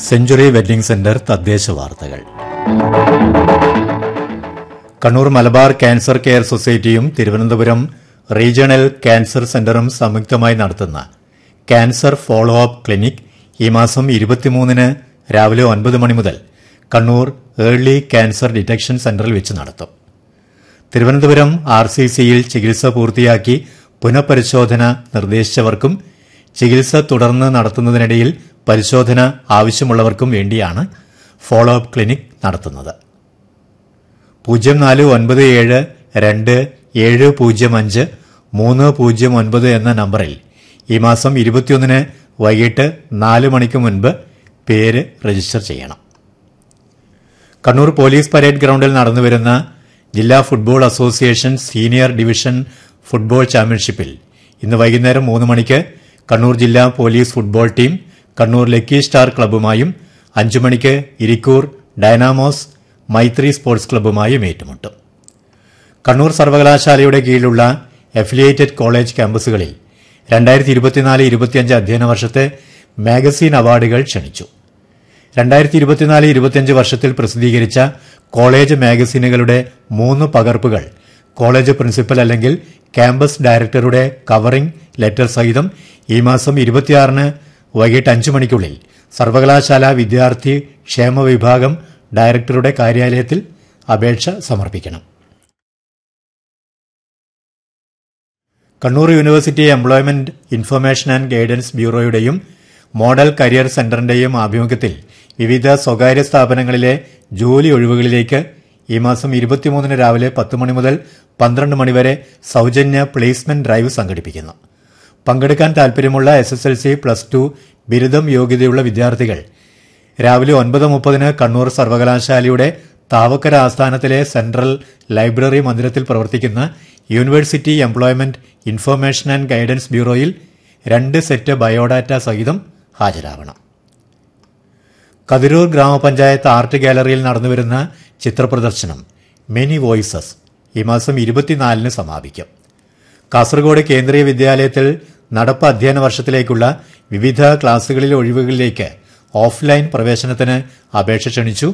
century wedding centre തദ്ദേശ വാർത്തകൾ Kannur Malabar cancer care സൊസൈറ്റിയും തിരുവനന്തപുരം റീജിയണൽ ക്യാൻസർ സെന്ററും സംയുക്തമായി നടത്തുന്ന ക്യാൻസർ ഫോളോ അപ്പ് ക്ലിനിക് ഈ മാസം ഇരുപത്തിമൂന്നിന് രാവിലെ ഒൻപത് മണി മുതൽ കണ്ണൂർ ഏർലി ക്യാൻസർ ഡിറ്റക്ഷൻ സെന്ററിൽ വെച്ച് നടത്തും തിരുവനന്തപുരം ആർ സി സിയിൽ ചികിത്സ പൂർത്തിയാക്കി പുനഃപരിശോധന നിർദ്ദേശിച്ചവർക്കും ചികിത്സ തുടർന്ന് നടത്തുന്നതിനിടയിൽ പരിശോധന ആവശ്യമുള്ളവർക്കും വേണ്ടിയാണ് ഫോളോ അപ്പ് ക്ലിനിക് നടത്തുന്നത് പൂജ്യം നാല് ഒൻപത് ഏഴ് രണ്ട് ഏഴ് പൂജ്യം അഞ്ച് മൂന്ന് പൂജ്യം ഒൻപത് എന്ന നമ്പറിൽ ഈ മാസം ഇരുപത്തിയൊന്നിന് വൈകിട്ട് നാല് മണിക്ക് മുൻപ് പേര് രജിസ്റ്റർ ചെയ്യണം കണ്ണൂർ പോലീസ് പരേഡ് ഗ്രൌണ്ടിൽ നടന്നുവരുന്ന ജില്ലാ football association senior division football ചാമ്പ്യൻഷിപ്പിൽ ഇന്ന് വൈകുന്നേരം മൂന്ന് മണിക്ക് കണ്ണൂർ ജില്ലാ police football team Kannur lucky star ക്ലബ്ബുമായും അഞ്ചു മണിക്ക് ഇരിക്കൂർ ഡൈനാമോസ് മൈത്രി സ്പോർട്സ് ക്ലബ്ബുമായും ഏറ്റുമുട്ടും കണ്ണൂർ സർവകലാശാലയുടെ കീഴിലുള്ള അഫിലിയേറ്റഡ് കോളേജ് ക്യാമ്പസുകളിൽ രണ്ടായിരത്തി ഇരുപത്തിനാല് ഇരുപത്തിയഞ്ച് അധ്യയന വർഷത്തെ മാഗസീൻ അവാർഡുകൾ ക്ഷണിച്ചു രണ്ടായിരത്തി ഇരുപത്തിനാല് ഇരുപത്തിയഞ്ച് വർഷത്തിൽ പ്രസിദ്ധീകരിച്ച കോളേജ് മാഗസീനുകളുടെ മൂന്ന് പകർപ്പുകൾ കോളേജ് പ്രിൻസിപ്പൽ അല്ലെങ്കിൽ ക്യാമ്പസ് ഡയറക്ടറുടെ കവറിംഗ് ലെറ്റർ സഹിതം ഈ മാസം ഇരുപത്തിയാറിന് വൈകിട്ട് അഞ്ചു മണിക്കുള്ളിൽ സർവകലാശാല വിദ്യാർത്ഥി ക്ഷേമ വിഭാഗം ഡയറക്ടറുടെ കാര്യാലയത്തിൽ അപേക്ഷ സമർപ്പിക്കണം Kannur university employment information and guidance ബ്യൂറോയുടെയും മോഡൽ കരിയർ സെന്ററിന്റെയും ആഭിമുഖ്യത്തിൽ വിവിധ സ്വകാര്യ സ്ഥാപനങ്ങളിലെ ജോലി ഒഴിവുകളിലേക്ക് ഈ മാസം ഇരുപത്തിമൂന്നിന് രാവിലെ പത്ത് മണി മുതൽ പന്ത്രണ്ട് മണിവരെ സൌജന്യ പ്ലേസ്മെന്റ് ഡ്രൈവ് സംഘടിപ്പിക്കുന്നു പങ്കെടുക്കാൻ താൽപര്യമുള്ള S S L C plus two ബിരുദം യോഗ്യതയുള്ള വിദ്യാർത്ഥികൾ രാവിലെ ഒൻപത് മുപ്പതിന് കണ്ണൂർ സർവകലാശാലയുടെ താവക്കര ആസ്ഥാനത്തിലെ സെൻട്രൽ ലൈബ്രറി മന്ദിരത്തിൽ പ്രവർത്തിക്കുന്ന university employment information and guidance ബ്യൂറോയിൽ രണ്ട് സെറ്റ് ബയോഡാറ്റ സഹിതം ഹാജരാവണം കതിരൂർ ഗ്രാമപഞ്ചായത്ത് ആർട്ട് ഗാലറിയിൽ നടന്നുവരുന്ന ചിത്രപ്രദർശനം മെനി വോയിസസ് ഈ മാസം ഇരുപത്തിനാലിന് സമാപിക്കും കാസർഗോഡ് കേന്ദ്രീയ വിദ്യാലയത്തിൽ നടപ്പ് അധ്യയന വർഷത്തിലേക്കുള്ള വിവിധ ക്ലാസുകളിലെ ഒഴിവുകളിലേക്ക് ഓഫ്ലൈൻ പ്രവേശനത്തിന് അപേക്ഷ ക്ഷണിച്ചു